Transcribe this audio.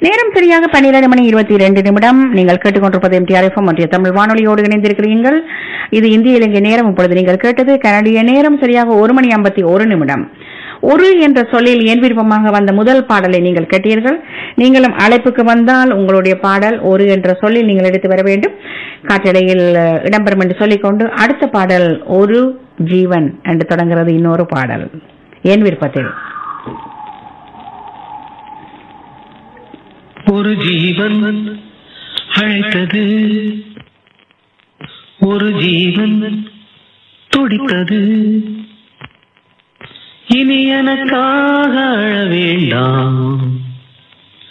நேரம் சரியாக பன்னிரண்டு மணி இருபத்தி இரண்டு நிமிடம் நீங்கள் கேட்டுக்கொண்டிருப்பது எம்டிஆர் எஃப்எம் மத்திய தமிழ் வானொலியோடு இணைந்திருக்கிறீர்கள் இது இந்திய இலங்கை நேரம் இப்பொழுது நீங்கள் கேட்டது கனடிய நேரம் சரியாக ஒரு மணி ஐம்பத்தி ஒரு நிமிடம் ஒரு என்ற சொல்லில் என் விருப்பமாக வந்த முதல் பாடலை நீங்கள் கேட்டீர்கள் நீங்களும் அழைப்புக்கு வந்தால் உங்களுடைய பாடல் ஒரு என்ற சொல்லில் நீங்கள் எடுத்து வர வேண்டும் காற்றடையில் அஹ், இடம்பெறும் என்று சொல்லிக்கொண்டு அடுத்த பாடல் ஒரு ஜீவன் என்று தொடங்குகிறது இன்னொரு பாடல் என் விருப்பத்தில் ஒரு ஜீவன் அழைத்தது ஒரு ஜீவன் துடித்தது இனி எனக்காக அழ வேண்டாம்